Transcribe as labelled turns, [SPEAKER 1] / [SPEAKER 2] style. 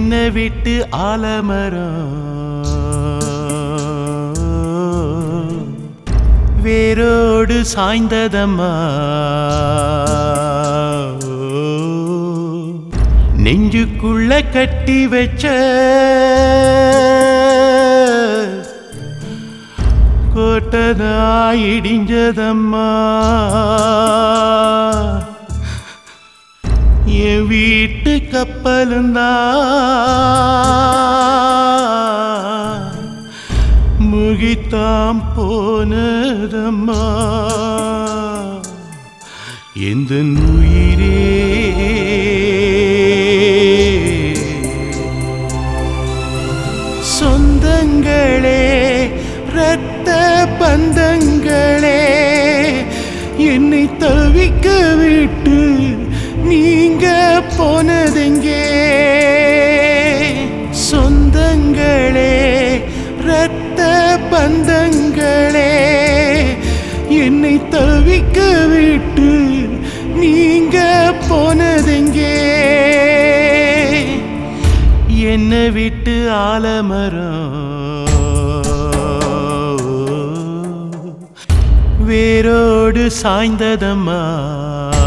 [SPEAKER 1] என்னை விட்டு ஆலமரம் வேரோடு சாய்ந்ததம்மா நெஞ்சுக்குள்ள கட்டி வச்ச கோட்டதாய் இடிஞ்சதம்மா என் வீட்டு கப்பலுந்தா முகித்தாம் போனதம்மா எந்த உயிரே சொந்தங்களே இரத்த பந்தங்களே என்னை தவிக்க விட்டு நீங்க போனதெங்கே சொந்தங்களே இரத்த பந்தங்களே என்னை தவிக்க விட்டு நீங்க போனதெங்கே என்னை விட்டு ஆலமரம் வேரோடு சாய்ந்ததம்மா